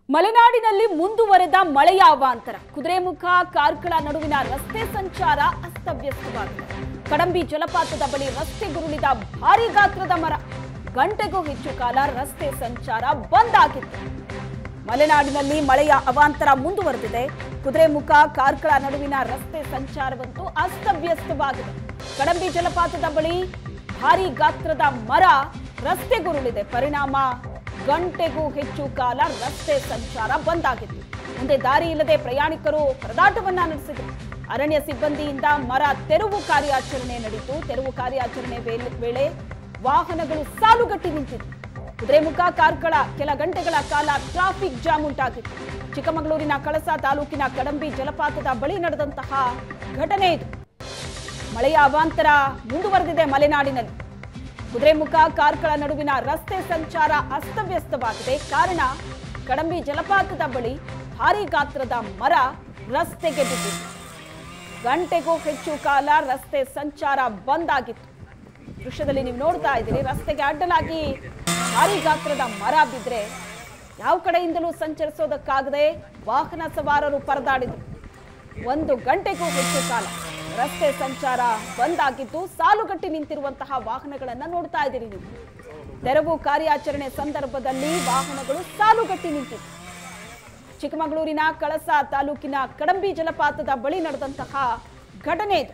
ಮಲೆನಾಡಿನಲ್ಲಿ ಮುಂದುವರೆದ ಮಳೆಯ ಅವಾಂತರ ಕುದುರೆಮುಖ ಕಾರ್ಕಳ ನಡುವಿನ ರಸ್ತೆ ಸಂಚಾರ ಅಸ್ತವ್ಯಸ್ತವಾಗಿದೆ ಕಡಂಬಿ ಜಲಪಾತದ ಬಳಿ ರಸ್ತೆ ಗುರುಳಿದ ಭಾರಿ ಗಾತ್ರದ ಮರ ಗಂಟೆಗೂ ಹೆಚ್ಚು ಕಾಲ ರಸ್ತೆ ಸಂಚಾರ ಬಂದ್ ಆಗಿತ್ತು ಮಲೆನಾಡಿನಲ್ಲಿ ಮಳೆಯ ಅವಾಂತರ ಮುಂದುವರೆದಿದೆ ಕುದುರೆಮುಖ ಕಾರ್ಕಳ ನಡುವಿನ ರಸ್ತೆ ಸಂಚಾರವಂತೂ ಅಸ್ತವ್ಯಸ್ತವಾಗಿದೆ ಕಡಂಬಿ ಜಲಪಾತದ ಬಳಿ ಭಾರಿ ಗಾತ್ರದ ಮರ ರಸ್ತೆ ಗುರುಳಿದೆ ಪರಿಣಾಮ ಗಂಟೆಗೂ ಹೆಚ್ಚು ಕಾಲ ರಸ್ತೆ ಸಂಚಾರ ಬಂದ್ ಆಗಿತ್ತು ಮುಂದೆ ದಾರಿ ಇಲ್ಲದೆ ಪ್ರಯಾಣಿಕರು ಪರದಾಟವನ್ನ ನಡೆಸಿದರು ಅರಣ್ಯ ಸಿಬ್ಬಂದಿಯಿಂದ ಮರ ತೆರವು ಕಾರ್ಯಾಚರಣೆ ನಡೆಯಿತು ತೆರವು ಕಾರ್ಯಾಚರಣೆ ವೇಳೆ- ವೇಳೆ ವಾಹನಗಳು ಸಾಲುಗಟ್ಟಿ ನಿಂತಿತ್ತು ಕುದುರೆಮುಖ ಕಾರ್ಕಳ ಕೆಲ ಗಂಟೆಗಳ ಕಾಲ ಟ್ರಾಫಿಕ್ ಜಾಮ್ ಉಂಟಾಗಿತ್ತು ಚಿಕ್ಕಮಗಳೂರಿನ ಕಳಸ ತಾಲೂಕಿನ ಕಡಂಬಿ ಜಲಪಾತದ ಬಳಿ ನಡೆದಂತಹ ಘಟನೆ ಇದು ಮಳೆಯ ಅವಾಂತರ ಮುಂದುವರೆದಿದೆ ಮಲೆನಾಡಿನಲ್ಲಿ ಕುದುರೆಮುಖ ಕಾರ್ಕಳ ನಡುವಿನ ರಸ್ತೆ ಸಂಚಾರ ಅಸ್ತವ್ಯಸ್ತವಾಗಿದೆ ಕಾರಣ ಕಡಂಬಿ ಜಲಪಾತದ ಬಳಿ ಭಾರಿ ಗಾತ್ರದ ಮರ ರಸ್ತೆಗೆ ಬಿದ್ದಿದೆ ಗಂಟೆಗೂ ಹೆಚ್ಚು ಕಾಲ ರಸ್ತೆ ಸಂಚಾರ ಬಂದ್ ಆಗಿತ್ತು ದೃಶ್ಯದಲ್ಲಿ ನೀವು ನೋಡ್ತಾ ಇದ್ದೀರಿ ರಸ್ತೆಗೆ ಅಡ್ಡಲಾಗಿ ಭಾರಿ ಗಾತ್ರದ ಮರ ಬಿದ್ದರೆ ಯಾವ ಕಡೆಯಿಂದಲೂ ಸಂಚರಿಸೋದಕ್ಕಾಗದೆ ವಾಹನ ಸವಾರರು ಪರದಾಡಿದರು ಒಂದು ಗಂಟೆಗೂ ಹೆಚ್ಚು ಕಾಲ ರಸ್ತೆ ಸಂಚಾರ ಬಂದ್ ಆಗಿದ್ದು ಸಾಲುಗಟ್ಟಿ ನಿಂತಿರುವಂತಹ ವಾಹನಗಳನ್ನ ನೋಡ್ತಾ ಇದ್ದೀರಿ ನೀವು ತೆರವು ಕಾರ್ಯಾಚರಣೆ ಸಂದರ್ಭದಲ್ಲಿ ವಾಹನಗಳು ಸಾಲುಗಟ್ಟಿ ನಿಂತಿತ್ತು ಚಿಕ್ಕಮಗಳೂರಿನ ಕಳಸ ತಾಲೂಕಿನ ಕಡಂಬಿ ಜಲಪಾತದ ಬಳಿ ನಡೆದಂತಹ ಘಟನೆ ಇದು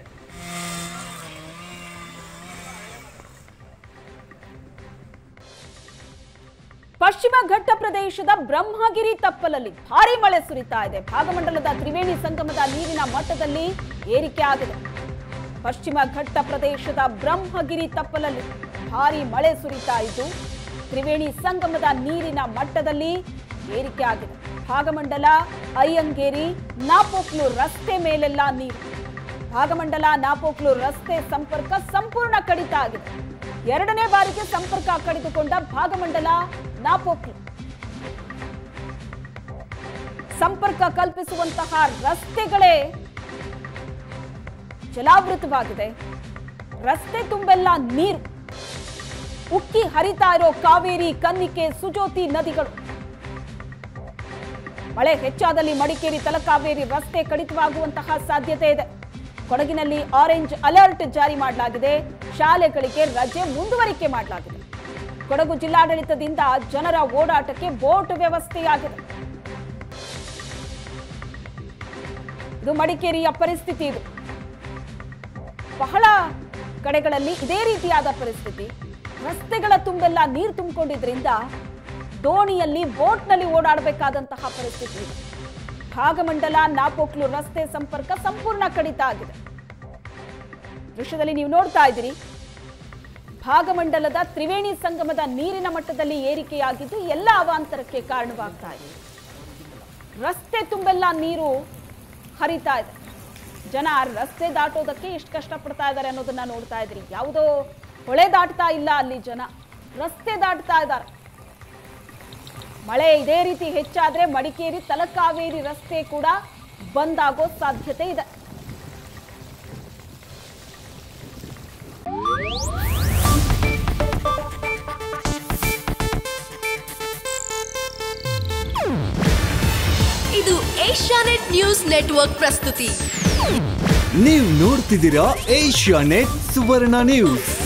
ಪಶ್ಚಿಮ ಘಟ್ಟ ಪ್ರದೇಶದ ಬ್ರಹ್ಮಗಿರಿ ತಪ್ಪಲಲ್ಲಿ ಭಾರಿ ಮಳೆ ಸುರಿತಾ ಇದೆ ಭಾಗಮಂಡಲದ ತ್ರಿವೇಣಿ ಸಂಗಮದ ನೀರಿನ ಮಟ್ಟದಲ್ಲಿ ಏರಿಕೆ ಆಗಿದೆ ಪಶ್ಚಿಮ ಘಟ್ಟ ಪ್ರದೇಶದ ಬ್ರಹ್ಮಗಿರಿ ತಪ್ಪಲಲ್ಲಿ ಭಾರಿ ಮಳೆ ಸುರಿತಾ ಇದ್ದು ತ್ರಿವೇಣಿ ಸಂಗಮದ ನೀರಿನ ಮಟ್ಟದಲ್ಲಿ ಏರಿಕೆ ಆಗಿದೆ ಭಾಗಮಂಡಲ ಅಯ್ಯಂಗೇರಿ ನಾಪೋಕ್ಲು ರಸ್ತೆ ಮೇಲೆಲ್ಲ ನೀರು ಭಾಗಮಂಡಲ ನಾಪೋಕ್ಲು ರಸ್ತೆ ಸಂಪರ್ಕ ಸಂಪೂರ್ಣ ಕಡಿತ ಆಗಿದೆ ಎರಡನೇ ಬಾರಿಗೆ ಸಂಪರ್ಕ ಕಡಿದುಕೊಂಡ ಭಾಗಮಂಡಲ ನಾಪೋಕ್ಲು ಸಂಪರ್ಕ ಕಲ್ಪಿಸುವಂತಹ ರಸ್ತೆಗಳೇ ಜಲಾವೃತವಾಗಿದೆ ರಸ್ತೆ ತುಂಬೆಲ್ಲ ನೀರು ಉಕ್ಕಿ ಹರಿತಾ ಇರೋ ಕಾವೇರಿ ಕನ್ನಿಕೆ ಸುಜೋತಿ ನದಿಗಳು ಮಳೆ ಹೆಚ್ಚಾದಲ್ಲಿ ಮಡಿಕೇರಿ ತಲಕಾವೇರಿ ರಸ್ತೆ ಕಡಿತವಾಗುವಂತಹ ಸಾಧ್ಯತೆ ಇದೆ ಕೊಡಗಿನಲ್ಲಿ ಆರೆಂಜ್ ಅಲರ್ಟ್ ಜಾರಿ ಮಾಡಲಾಗಿದೆ ಶಾಲೆಗಳಿಗೆ ರಜೆ ಮುಂದುವರಿಕೆ ಮಾಡಲಾಗಿದೆ ಕೊಡಗು ಜಿಲ್ಲಾಡಳಿತದಿಂದ ಜನರ ಓಡಾಟಕ್ಕೆ ಬೋಟ್ ವ್ಯವಸ್ಥೆಯಾಗಿದೆ ಇದು ಮಡಿಕೇರಿಯ ಪರಿಸ್ಥಿತಿ ಇದು ಬಹಳ ಕಡೆಗಳಲ್ಲಿ ಇದೇ ರೀತಿಯಾದ ಪರಿಸ್ಥಿತಿ ರಸ್ತೆಗಳ ತುಂಬೆಲ್ಲ ನೀರು ತುಂಬಿಕೊಂಡಿದ್ರಿಂದ ದೋಣಿಯಲ್ಲಿ ಬೋಟ್ನಲ್ಲಿ ಓಡಾಡಬೇಕಾದಂತಹ ಪರಿಸ್ಥಿತಿ ಇದೆ ಭಾಗಮಂಡಲ ನಾಪೋಕ್ಲು ರಸ್ತೆ ಸಂಪರ್ಕ ಸಂಪೂರ್ಣ ಕಡಿತ ಆಗಿದೆ ದೃಶ್ಯದಲ್ಲಿ ನೀವು ನೋಡ್ತಾ ಇದ್ದೀರಿ ಭಾಗಮಂಡಲದ ತ್ರಿವೇಣಿ ಸಂಗಮದ ನೀರಿನ ಮಟ್ಟದಲ್ಲಿ ಏರಿಕೆಯಾಗಿದ್ದು ಎಲ್ಲ ಅವಾಂತರಕ್ಕೆ ಕಾರಣವಾಗ್ತಾ ಇದೆ ರಸ್ತೆ ತುಂಬೆಲ್ಲ ನೀರು ಹರಿತಾ ಇದೆ ಜನ ರಸ್ತೆ ದಾಟೋದಕ್ಕೆ ಎಷ್ಟು ಕಷ್ಟಪಡ್ತಾ ಇದ್ದಾರೆ ಅನ್ನೋದನ್ನ ನೋಡ್ತಾ ಇದ್ರಿ ಯಾವುದೋ ಹೊಳೆ ದಾಟ್ತಾ ಇಲ್ಲ ಅಲ್ಲಿ ಜನ ರಸ್ತೆ ದಾಟ್ತಾ ಇದ್ದಾರೆ ಮಳೆ ಇದೇ ರೀತಿ ಹೆಚ್ಚಾದ್ರೆ ಮಡಿಕೇರಿ ತಲಕಾವೇರಿ ರಸ್ತೆ ಕೂಡ ಬಂದ್ ಆಗೋ ಸಾಧ್ಯತೆ ಇದೆ ಇದು ಏಷ್ಯಾನೆಟ್ ನ್ಯೂಸ್ ನೆಟ್ವರ್ಕ್ ಪ್ರಸ್ತುತಿ ನೀವು ನೋಡ್ತಿದ್ದೀರಾ ಏಷ್ಯಾ ನೆಟ್ ಸುವರ್ಣ ನ್ಯೂಸ್